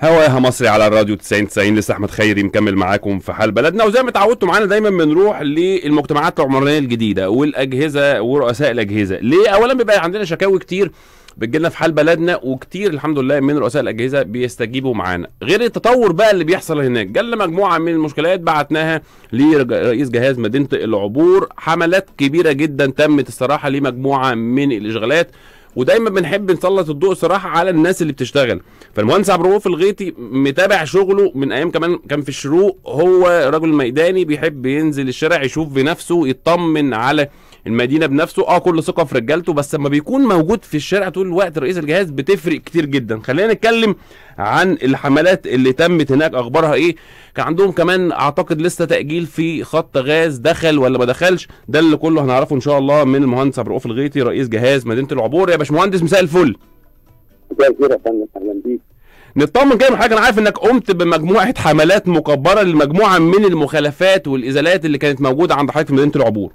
هواها مصري على الراديو 90 90 لسه احمد خيري مكمل معاكم في حال بلدنا وزي ما اتعودتوا معانا دايما بنروح للمجتمعات العمرانيه الجديده والاجهزه ورؤساء الاجهزه ليه اولا بيبقى عندنا شكاوي كتير بتجيلنا في حال بلدنا وكتير الحمد لله من رؤساء الاجهزه بيستجيبوا معانا غير التطور بقى اللي بيحصل هناك جالنا مجموعه من المشكلات بعتناها لرئيس جهاز مدينه العبور حملات كبيره جدا تمت الصراحه لمجموعه من الاشغالات ودايما بنحب نسلط الضوء صراحه على الناس اللي بتشتغل فالمهندس عبد الرؤوف الغيطي متابع شغله من ايام كمان كان في الشروق هو رجل ميداني بيحب ينزل الشارع يشوف بنفسه يطمن على المدينه بنفسه اه كل ثقه في رجالته بس لما بيكون موجود في الشارع طول الوقت رئيس الجهاز بتفرق كتير جدا خلينا نتكلم عن الحملات اللي تمت هناك اخبارها ايه كان عندهم كمان اعتقد لسه تاجيل في خط غاز دخل ولا ما دخلش ده اللي كله هنعرفه ان شاء الله من المهندس عبد الرؤوف الغيطي رئيس جهاز مدينه العبور يا باشمهندس مساء الفل مساء الخير يا فندم اهلا بيك نطمن كده من حاجه انا عارف انك قمت بمجموعه حملات مكبره لمجموعه من المخالفات والازالات اللي كانت موجوده عند حضرتك في مدينه العبور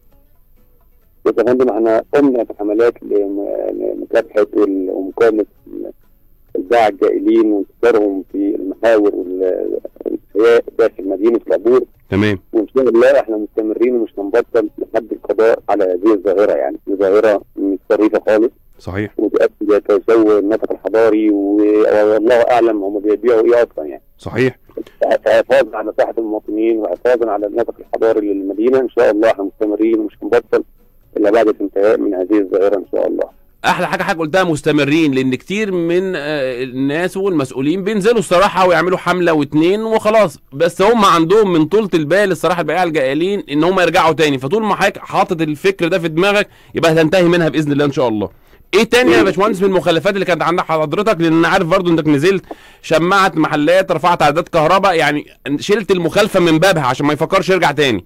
بس يا فندم احنا قمنا بحملات لم- لمكافحه وال- ومقاومه الباعة الجائلين وانتشارهم في المحاور وال- والسياق داخل مدينه العبور تمام وان شاء الله احنا مستمرين ومش هنبطل لحد القضاء على هذه الظاهره يعني دي ظاهره مش ظريفه خالص صحيح وتؤدي الى تسوي النفق الحضاري و- والله اعلم هم بيبيعوا ايه اصلا يعني صحيح حفاظا على صحه المواطنين وحفاظا على النفق الحضاري للمدينه ان شاء الله احنا مستمرين ومش هنبطل الا بعد الانتهاء من هذه الظاهره ان شاء الله. احلى حاجه حضرتك قلتها مستمرين لان كتير من آه، الناس والمسؤولين بينزلوا الصراحه ويعملوا حمله واتنين وخلاص بس هم عندهم من طولة البال الصراحه البياع الجائلين ان هم يرجعوا تاني فطول ما حضرتك حاطط الفكر ده في دماغك يبقى هتنتهي منها باذن الله ان شاء الله ايه تاني يا باشمهندس من المخالفات اللي كانت عند حضرتك لان انا عارف برضو انك نزلت شمعت محلات رفعت عداد كهرباء يعني شلت المخالفه من بابها عشان ما يفكرش يرجع تاني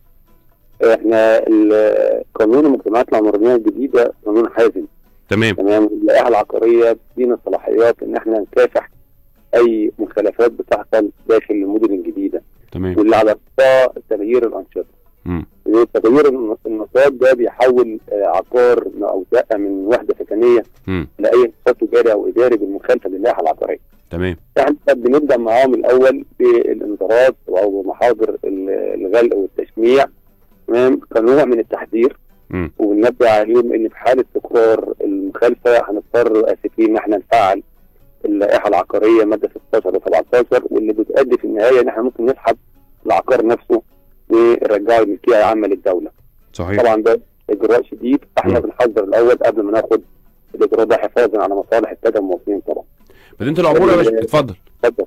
احنا ال- قانون المجتمعات العمرانيه الجديده قانون حازم تمام تمام اللائحه العقاريه بتدينا صلاحيات ان احنا نكافح اي مخالفات بتحصل داخل المدن الجديده تمام واللي على قطاع تغيير الانشطه. مم. تغيير الن- النشاط ده بيحول آه، عقار او شقه من وحده سكنيه مم. لاي نشاط تجاري او اداري بالمخالفه للائحه العقاريه. تمام احنا بنبدا معاهم الاول بالانذارات او محاضر ال- الغلق والتشميع تمام كنوع من التحذير مم. وبننبه عليهم ان في حاله تكرار المخالفه هنضطر اسفين ان احنا نفعل اللائحه العقاريه ماده 16 و 17 واللي بتؤدي في النهايه ان احنا ممكن نسحب العقار نفسه ونرجعه الملكيه العامه للدوله. صحيح طبعا ده اجراء شديد احنا مم. بنحذر الاول قبل ما ناخد الاجراء ده حفاظا على مصالح الساده المواطنين طبعا. مدينه العبور يا باشا اتفضل اتفضل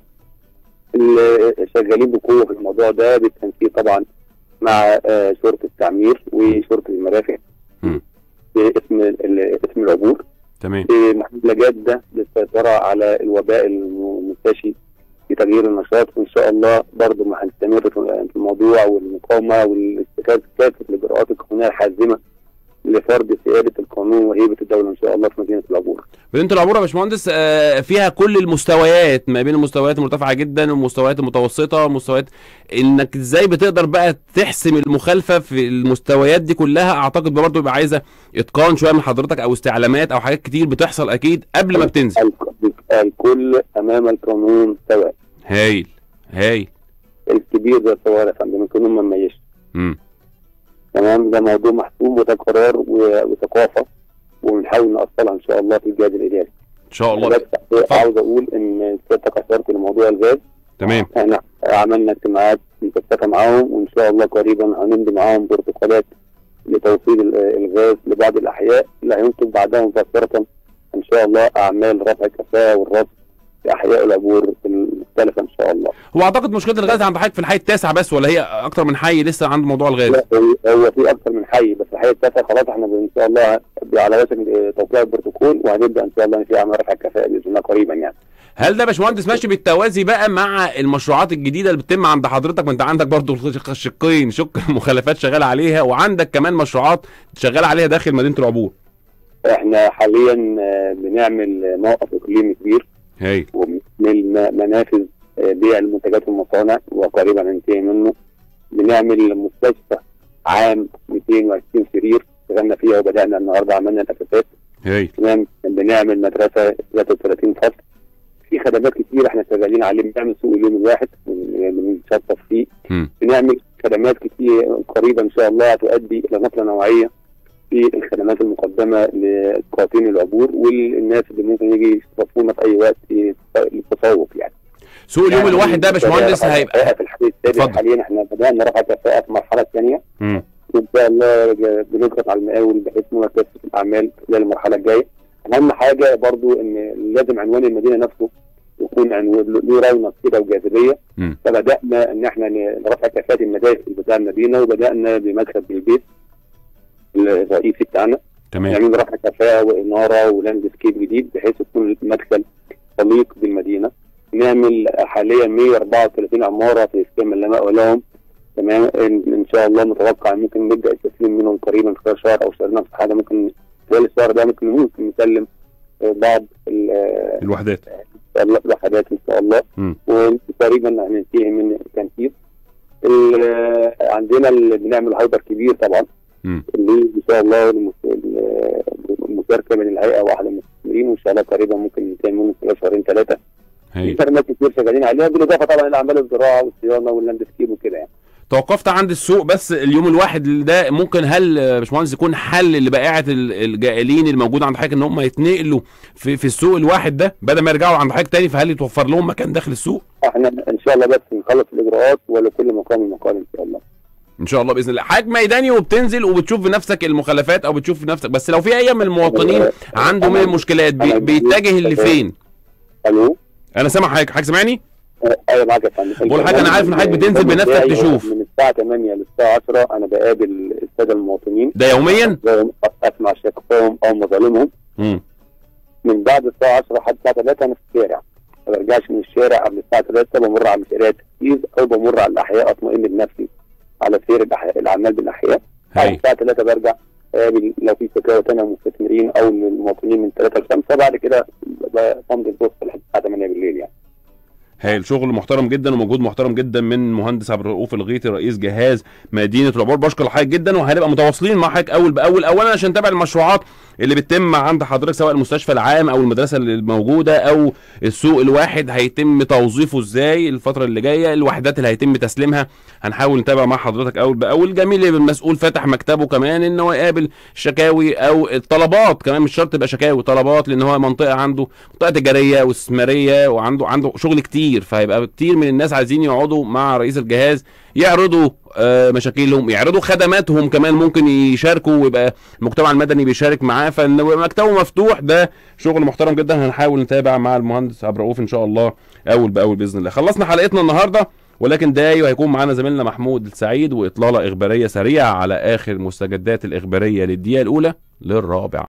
اللي شغالين بقوه في الموضوع ده بالتنسيق طبعا مع آه، شرطه التعمير وشرطه المرافق مم. باسم ال- اسم العبور تمام بمحمله جاده للسيطره على الوباء المنتشي في تغيير النشاط وان شاء الله برضه ما هنستمر في في الموضوع والمقاومه والاستكاد كافه الاجراءات القانونيه الحازمه لفرض سياده القانون وهيبه الدوله ان شاء الله في مدينه العبور. مدينه العبور يا باشمهندس آه، فيها كل المستويات ما بين المستويات المرتفعه جدا والمستويات المتوسطه والمستويات انك ازاي بتقدر بقى تحسم المخالفه في المستويات دي كلها اعتقد برضه بيبقى عايزه اتقان شويه من حضرتك او استعلامات او حاجات كتير بتحصل اكيد قبل ما بتنزل الك- الكل امام القانون سواء هايل هايل الكبير ده الصغير يا فندم القانون ما ميش امم تمام ده موضوع محسوب وده قرار و- وثقافه وبنحاول نوصلها ان شاء الله في الجهاز الاداري. ان شاء الله بس عاوز اقول ان سيادتك اشرت لموضوع الغاز تمام احنا عملنا اجتماعات مكثفه معاهم وان شاء الله قريبا هنمضي معاهم بروتوكولات لتوصيل ال- الغاز لبعض الاحياء اللي هينتج بعدها مباشره ان شاء الله اعمال رفع الكفاءه والرصد في احياء العبور المختلفه ان شاء الله. هو اعتقد مشكله الغاز عند حضرتك في الحي التاسع بس ولا هي اكتر من حي لسه عند موضوع الغاز لا هو- هو في اكثر من حي بس الحي التاسع خلاص احنا ان شاء الله على وشك توقيع البروتوكول وهنبدا ان شاء الله في اعمال رفع الكفاءه باذن الله قريبا يعني. هل ده يا باشمهندس ماشي بالتوازي بقى مع المشروعات الجديده اللي بتتم عند حضرتك ما انت عندك برضو الخ- الشقين شق المخالفات شغال عليها وعندك كمان مشروعات شغال عليها داخل مدينه العبور احنا حاليا آه، بنعمل موقف اقليمي كبير هايل وبنعمل منافذ آه، بيع المنتجات في المصانع وقريبا هننتهي منه بنعمل مستشفى عام 220 سرير اشتغلنا فيها وبدانا النهارده عملنا الاساسات هايل تمام بنعمل مدرسه 33 فصل في خدمات كتير احنا شغالين عليه بنعمل سوق اليوم الواحد بنشطف فيه مم. بنعمل خدمات كتير قريبه ان شاء الله هتؤدي الى نقله نوعيه في الخدمات المقدمه لقاطين العبور والناس اللي ممكن يجي يصطفونا في اي وقت للتسوق يعني سوق اليوم الواحد ده يا باشمهندس هيبقى في الحديث السابق اتفضل. حاليا احنا بدانا رفع كفاءه في المرحله الثانيه مم. وان شاء الله بنضغط على المقاول بحيث انه في الاعمال خلال المرحله الجايه اهم حاجه برضو ان لازم عنوان المدينه نفسه يكون عنوان له رونق كده وجاذبيه مم. فبدانا ان احنا نرفع كفاءه المدارس بتاع المدينه وبدانا بمدخل بالبيت الرئيسي بتاعنا تمام نعمل رفع كفاءه واناره ولاند سكيب جديد بحيث يكون المدخل طليق بالمدينه نعمل حاليا 134 عماره في اسكان لا مأوى لهم تمام ان إن شاء الله متوقع ممكن نبدا التسليم منهم قريبا خلال شهر او شهرين في حاجه ممكن خلال الشهر ده ممكن ممكن نسلم آه، بعض ال- آه، الوحدات الوحدات ان شاء الله مم. وتقريبا هننتهي من التنفيذ ال- آه، عندنا اللي بنعمل هايبر كبير طبعا مم. اللي ان شاء الله المس- ال- المشاركه من الهيئه واحد المستثمرين وان شاء الله قريبا ممكن ننتهي منه خلال شهرين ثلاثه في هاي خدمات كتير شغالين عليها بالاضافه طبعا الى اعمال الزراعه والصيانه واللاند سكيب وكده يعني توقفت عند السوق بس اليوم الواحد ده ممكن هل يا باشمهندس يكون حل لبائعه ال- الجائلين الموجود عند حضرتك ان هم يتنقلوا في في السوق الواحد ده بدل ما يرجعوا عند حضرتك تاني فهل يتوفر لهم مكان داخل السوق؟ احنا ان شاء الله بس نخلص الاجراءات ولكل مقام مقال ان شاء الله ان شاء الله باذن الله حضرتك ميداني وبتنزل وبتشوف بنفسك المخالفات او بتشوف بنفسك بس لو في اي من المواطنين عنده من المشكلات بي بيتجه لفين؟ الو انا سامع حضرتك حضرتك سامعني؟ آه، ايوه معاك يا فندم بقول لحضرتك أنا عارف إن حضرتك بتنزل البرنامج بنفسك بتاعي تشوف. من الساعه 8 للساعه 10 انا بقابل الساده المواطنين ده يوميا؟ اسمع شكاوهم او مظالمهم مم. من بعد الساعه 10 لحد الساعه 3 انا في الشارع ما برجعش من الشارع قبل الساعه 3 بمر على مشاريع التنفيذ او بمر على الاحياء اطمئن بنفسي على سير الأحياء الاعمال بالاحياء بعد هاي الساعه 3 برجع اقابل لو في شكاوى تانية من المستثمرين او من المواطنين من 3 ل 5 بعد كده بمضي البوست لحد الساعه 8 بالليل يعني هايل شغل محترم جدا ومجهود محترم جدا من مهندس عبد الرؤوف الغيطي رئيس جهاز مدينه العبور بشكر حضرتك جدا وهنبقى متواصلين مع حضرتك اول باول اولا عشان نتابع المشروعات اللي بتتم عند حضرتك سواء المستشفى العام او المدرسه اللي موجوده او السوق الواحد هيتم توظيفه ازاي الفتره اللي جايه الوحدات اللي هيتم تسليمها هنحاول نتابع مع حضرتك اول باول جميل يبقى المسؤول فتح مكتبه كمان ان هو يقابل شكاوي او الطلبات كمان مش شرط تبقى شكاوي طلبات لان هو منطقه عنده منطقه تجاريه واستثماريه وعنده عنده شغل كتير فهيبقى كتير من الناس عايزين يقعدوا مع رئيس الجهاز يعرضوا آه، مشاكلهم يعرضوا خدماتهم كمان ممكن يشاركوا ويبقى المجتمع المدني بيشارك معاه فان يبقى مكتبه مفتوح ده شغل محترم جدا هنحاول نتابع مع المهندس عبد الرؤوف ان شاء الله اول باول باذن الله خلصنا حلقتنا النهارده ولكن داي وهيكون معانا زميلنا محمود السعيد واطلاله اخباريه سريعه على اخر مستجدات الاخباريه للدقيقه الاولى للرابع